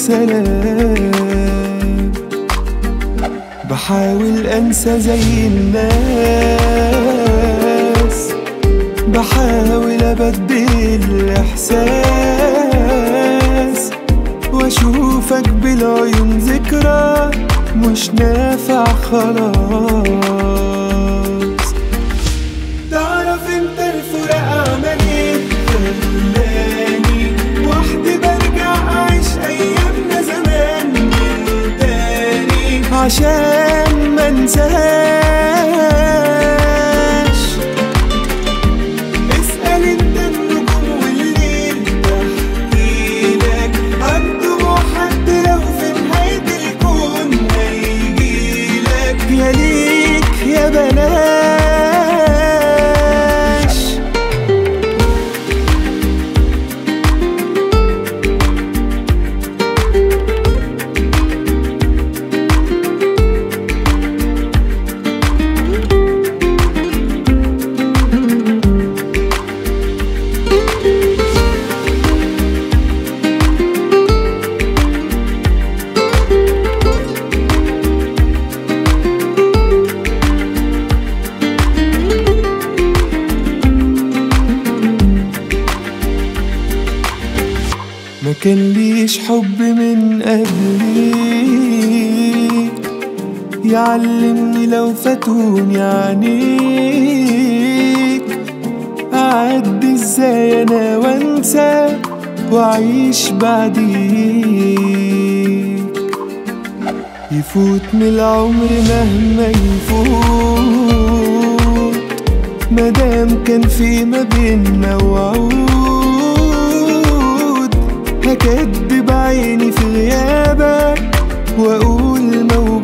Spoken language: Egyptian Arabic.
سلام بحاول انسى زي الناس بحاول ابدل الاحساس واشوفك بالعيون ذكرى مش نافع خلاص تعرف انت الفراق عمل ايه خلاني وحدي برجع اعيش ايامنا زمان من تاني عشان ما انساهاش اسأل انت النجوم والليل بحكيلك عن دموع حد لو في نهاية الكون هيجيلك يا ليك يا بلاش ما كان ليش حب من قبليك يعلمني لو فاتوني عنيك أعدي ازاي انا وانسى واعيش بعديك يفوت من العمر مهما يفوت مادام كان في ما بينا وعود هكدب عيني في غيابك واقول موجود